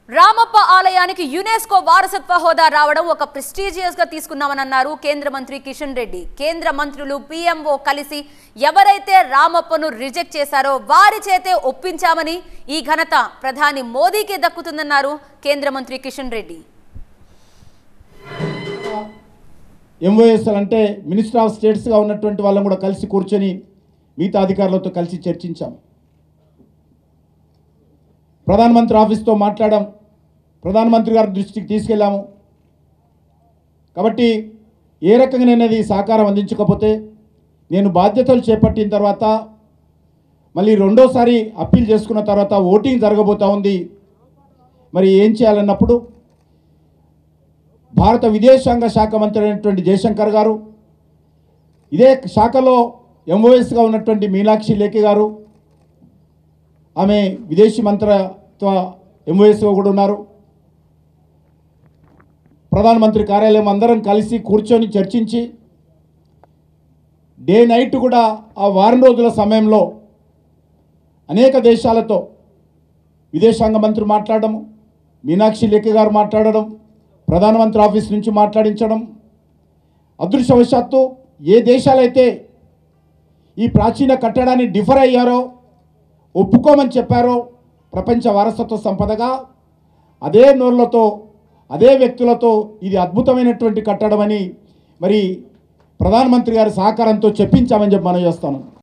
రామప్ప ఆలయానికి యునెస్కో వారసత్వ హోదా రావడం ఒక ప్రెస్టీజియస్ గా తీసుకున్నామని అన్నారు కేంద్ర మంత్రి కిషన్ రెడ్డి కేంద్ర మంత్రులు పిఎంఓ కలిసి ఎవరైతే రామప్పను రిజెక్ట్ చేశారో వారి చేతే ఒప్పించామని ఈ ఘనత ప్రధాని మోదీకే దక్కుతుందన్నారు కేంద్ర మంత్రి కిషన్ రెడ్డి ఎంఓఎస్ఎల్ అంటే మినిస్టర్ ఆఫ్ స్టేట్స్గా ఉన్నటువంటి వాళ్ళని కూడా కలిసి కూర్చొని మిగతా అధికారులతో కలిసి చర్చించాం ప్రధానమంత్రి ఆఫీస్తో మాట్లాడాం ప్రధానమంత్రి గారి దృష్టికి తీసుకెళ్ళాము కాబట్టి ఏ రకంగా నేను అది సహకారం అందించకపోతే నేను బాధ్యతలు చేపట్టిన తర్వాత మళ్ళీ రెండోసారి అప్పీల్ చేసుకున్న తర్వాత ఓటింగ్ జరగబోతా ఉంది మరి ఏం చేయాలన్నప్పుడు భారత విదేశాంగ శాఖ మంత్రి అయినటువంటి జయశంకర్ గారు ఇదే శాఖలో ఎంఓఎస్గా ఉన్నటువంటి మీనాక్షి లేఖి గారు ఆమె విదేశీ మంత్రిత్వ ఎంఓఎస్గా కూడా ఉన్నారు ప్రధానమంత్రి కార్యాలయం అందరం కలిసి కూర్చొని చర్చించి డే నైట్ కూడా ఆ వారం రోజుల సమయంలో అనేక దేశాలతో విదేశాంగ మంత్రి మాట్లాడడం మీనాక్షి లేఖి గారు మాట్లాడడం ప్రధానమంత్రి ఆఫీస్ నుంచి మాట్లాడించడం అదృష్టవశాత్తు ఏ దేశాలైతే ఈ ప్రాచీన కట్టడాన్ని డిఫర్ అయ్యారో ఒప్పుకోమని చెప్పారో ప్రపంచ వారసత్వ సంపదగా అదే నోర్లతో అదే వ్యక్తులతో ఇది అద్భుతమైనటువంటి కట్టడం అని మరి ప్రధానమంత్రి గారి సహకారంతో చెప్పించామని చెప్పి మనం చేస్తాను